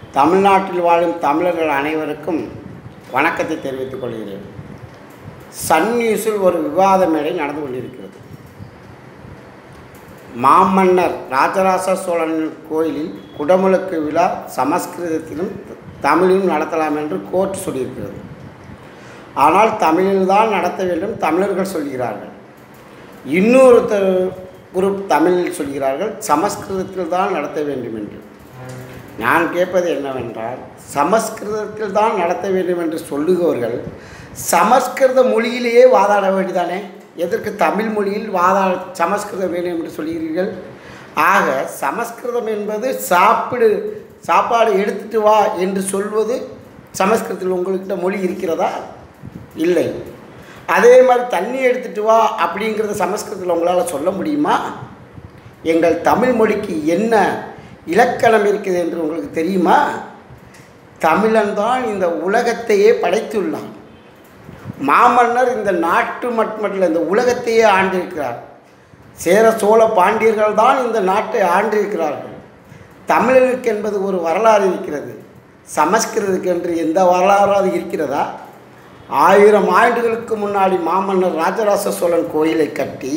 தமிழ்நாட்டில் வாழும் தமிழர்கள் அனைவருக்கும் வணக்கத்தை தெரிவித்துக் கொள்கிறேன் சன் நியூஸில் ஒரு விவாத மேடை நடந்து கொண்டிருக்கிறது மாமன்னர் ராஜராஜ சோழன் கோயிலில் குடமுழுக்கு விழா சமஸ்கிருதத்திலும் தமிழிலும் நடத்தலாம் என்று கோர்ட் சொல்லியிருக்கிறது ஆனால் தமிழில்தான் நடத்த வேண்டும் தமிழர்கள் சொல்கிறார்கள் இன்னொருத்தர் குரூப் தமிழில் சொல்கிறார்கள் சமஸ்கிருதத்தில் தான் நடத்த வேண்டும் என்று நான் கேட்பது என்னவென்றால் சமஸ்கிருதத்தில் தான் நடத்த வேண்டும் என்று சொல்லுபவர்கள் சமஸ்கிருத மொழியிலேயே வாதாட வேண்டியதானே எதற்கு தமிழ் மொழியில் வாதா சமஸ்கிருதம் வேண்டும் என்று சொல்கிறீர்கள் ஆக சமஸ்கிருதம் என்பது சாப்பிடு சாப்பாடு எடுத்துட்டு வா என்று சொல்வது சமஸ்கிருதத்தில் உங்கள்கிட்ட மொழி இருக்கிறதா இல்லை அதே மாதிரி தண்ணி எடுத்துட்டு வா அப்படிங்கிறத சமஸ்கிருதத்தில் உங்களால் சொல்ல முடியுமா எங்கள் தமிழ் மொழிக்கு என்ன இலக்கணம் இருக்குது என்று உங்களுக்கு தெரியுமா தமிழன் தான் இந்த உலகத்தையே படைத்துள்ளான் மாமன்னர் இந்த நாட்டு மட்டுமல்ல இந்த உலகத்தையே ஆண்டிருக்கிறார் சேர சோழ பாண்டியர்கள் தான் இந்த நாட்டை ஆண்டிருக்கிறார்கள் தமிழனுக்கு என்பது ஒரு வரலாறு இருக்கிறது சமஸ்கிருதத்துக்கு என்று எந்த வரலாறாவது இருக்கிறதா ஆயிரம் ஆண்டுகளுக்கு முன்னாடி மாமன்னர் ராஜராஜ சோழன் கோயிலை கட்டி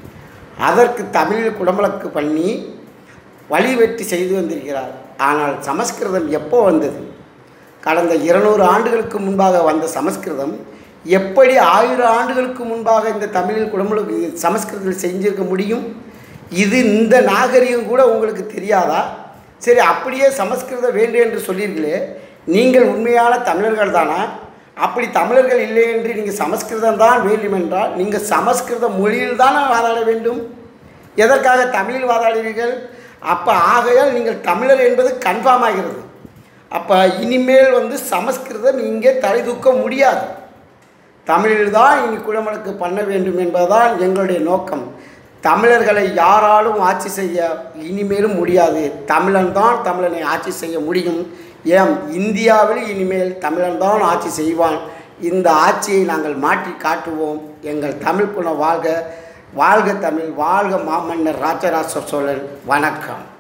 அதற்கு தமிழில் குடமுழக்கு பண்ணி வழிவெட்டி செய்து வந்திருக்கிறார் ஆனால் சமஸ்கிருதம் எப்போ வந்தது கடந்த இருநூறு ஆண்டுகளுக்கு முன்பாக வந்த சமஸ்கிருதம் எப்படி ஆயிரம் ஆண்டுகளுக்கு முன்பாக இந்த தமிழில் குடமுழுக்கு சமஸ்கிருதத்தில் செஞ்சிருக்க முடியும் இது இந்த நாகரிகம் கூட உங்களுக்கு தெரியாதா சரி அப்படியே சமஸ்கிருதம் வேண்டும் என்று சொல்லீர்களே நீங்கள் உண்மையான தமிழர்கள் தானா அப்படி தமிழர்கள் இல்லை என்று நீங்கள் சமஸ்கிருதம் தான் வேண்டும் என்றால் நீங்கள் சமஸ்கிருத மொழியில் தானே வாதாட வேண்டும் எதற்காக தமிழில் வாதாடுவீர்கள் அப்போ ஆகையால் நீங்கள் தமிழர் என்பது கன்ஃபார்ம் ஆகிறது அப்போ இனிமேல் வந்து சமஸ்கிருதம் இங்கே தலை தூக்க முடியாது தமிழில் தான் இனி குடமுழுக்கு பண்ண வேண்டும் என்பதுதான் எங்களுடைய நோக்கம் தமிழர்களை யாராலும் ஆட்சி செய்ய இனிமேலும் முடியாது தமிழன் தான் தமிழனை ஆட்சி செய்ய முடியும் ஏன் இந்தியாவில் இனிமேல் தமிழன் தான் ஆட்சி செய்வான் இந்த ஆட்சியை நாங்கள் மாற்றி காட்டுவோம் எங்கள் தமிழ் குணம் வாழ்க வாழ்க தமிழ் வாழ்க மாமன்னர் ராஜராஜ சோழன் வணக்கம்